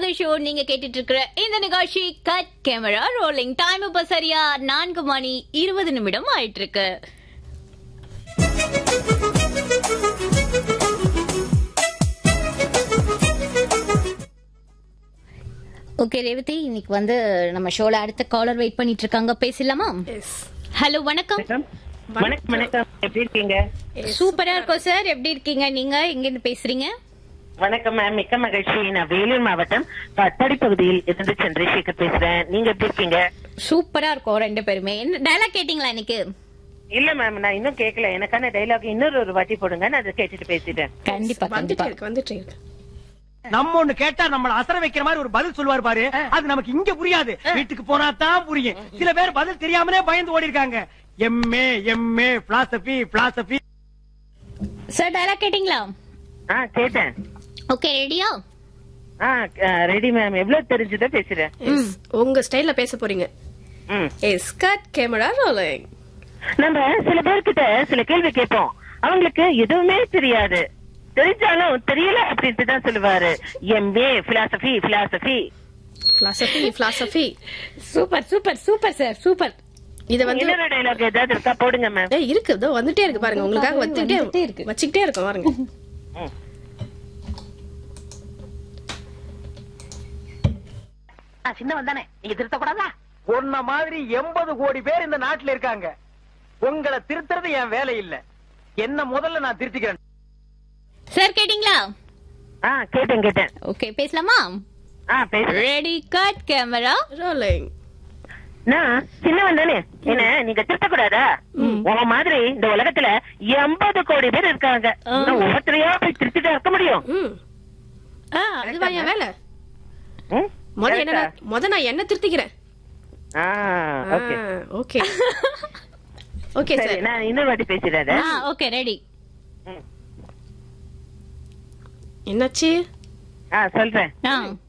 மகள் ஷோ நீங்க கேட்டுட்டு இருக்கிற இந்த நிகழ்ச்சி கட் கேமரா ரோலிங் டைம் இப்ப சரியா நான்கு மணி இருபது நிமிடம் ஆயிட்டு இருக்கு ஓகே ரேவதி இன்னைக்கு வந்து நம்ம ஷோல அடுத்த காலர் வெயிட் பண்ணிட்டு இருக்காங்க பேசலாமா எஸ் ஹலோ வணக்கம் வணக்கம் வணக்கம் வணக்கம் எப்படி இருக்கீங்க சூப்பரா இருக்கோம் சார் எப்படி இருக்கீங்க நீங்க எங்க இருந்து பேசுறீங்க வணக்கம் மேம் மிக்க மகிழ்ச்சி நான் வேலூர் மாவட்டம் பட்டாடி பகுதியில் இருந்து சந்திரசேகர் பேசுறேன் நீங்க எப்படி இருக்கீங்க சூப்பரா இருக்கோம் ரெண்டு பேருமே டைலாக் கேட்டீங்களா இன்னைக்கு இல்ல மேம் நான் இன்னும் கேட்கல எனக்கான டைலாக் இன்னொரு ஒரு வாட்டி போடுங்க நான் அதை கேட்டுட்டு பேசிட்டேன் கண்டிப்பா வந்துட்டே கண்டிப்பா இருக்கு வந்துட்டே இருக்கு நம்ம ஒண்ணு கேட்டா நம்மள அசர வைக்கிற மாதிரி ஒரு பதில் சொல்லுவார் பாரு அது நமக்கு இங்க புரியாது வீட்டுக்கு போனா தான் புரியும் சில பேர் பதில் தெரியாமலே பயந்து ஓடி இருக்காங்க MA MA philosophy philosophy sir dialogue கேட்டீங்களா ஆ கேட்டேன் ஓகே ரெடியா ஆ ரெடி மேம் எவ்வளவு தெரிஞ்சதோ பேசுறேன் எஸ் உங்க ஸ்டைல்ல பேச போறீங்க ம். எஸ் கட் கேமரா ரோலிங் நம்ம சில பேர்கிட்ட சில கேள்வி கேட்போம் அவங்களுக்கு எதுவுமே தெரியாது தெரிஞ்சாலும் தெரியல அப்படின்ட்டு தான் சொல்லுவாரு MA philosophy philosophy philosophy philosophy super super super sir super இத வந்து இன்னொரு டைலாக் ஏதாவது இருக்கா போடுங்க மேம் ஏய் இருக்கு இதோ வந்துட்டே இருக்கு பாருங்க உங்களுக்காக வந்துட்டே வந்துட்டே இருக்கு. இருக்கு வச்சுக்கிட்டே இருக்கோம் பாருங்க சின்னவன் தானே நீங்க திருத்தக்கூடாதா உன்ன மாதிரி எண்பது கோடி பேர் இந்த நாட்டுல இருக்காங்க உங்களை திருத்துறது என் வேலை இல்ல என்ன முதல்ல நான் திருத்திக்கிறேன் சார் கேட்டீங்களா ஆ கேட்டேன் கேட்டேன் ஓகே பேசலாமா ஆ பேசுறேன் ரெடி கட் கேமரா ரோலிங் நான் சின்னவன் தானே என்ன நீங்க திருத்தக்கூடாதா உன் மாதிரி இந்த உலகத்துல எண்பது கோடி பேர் இருக்காங்க நான் ஒவ்வொருத்தரையா போய் திருத்திட்டு இருக்க முடியும் ம் ஆ அதுவா என் வேலை ம்? முத என்ன முத நான் என்ன திருத்திக்கிறேன் ஆ, ஓகே ஓகே ஓகே சரி சார் நான் இன்னொரு வாட்டி பேசுறேன் ஆ ஓகே ரெடி என்னாச்சு ஆ சொல்றேன் ஆ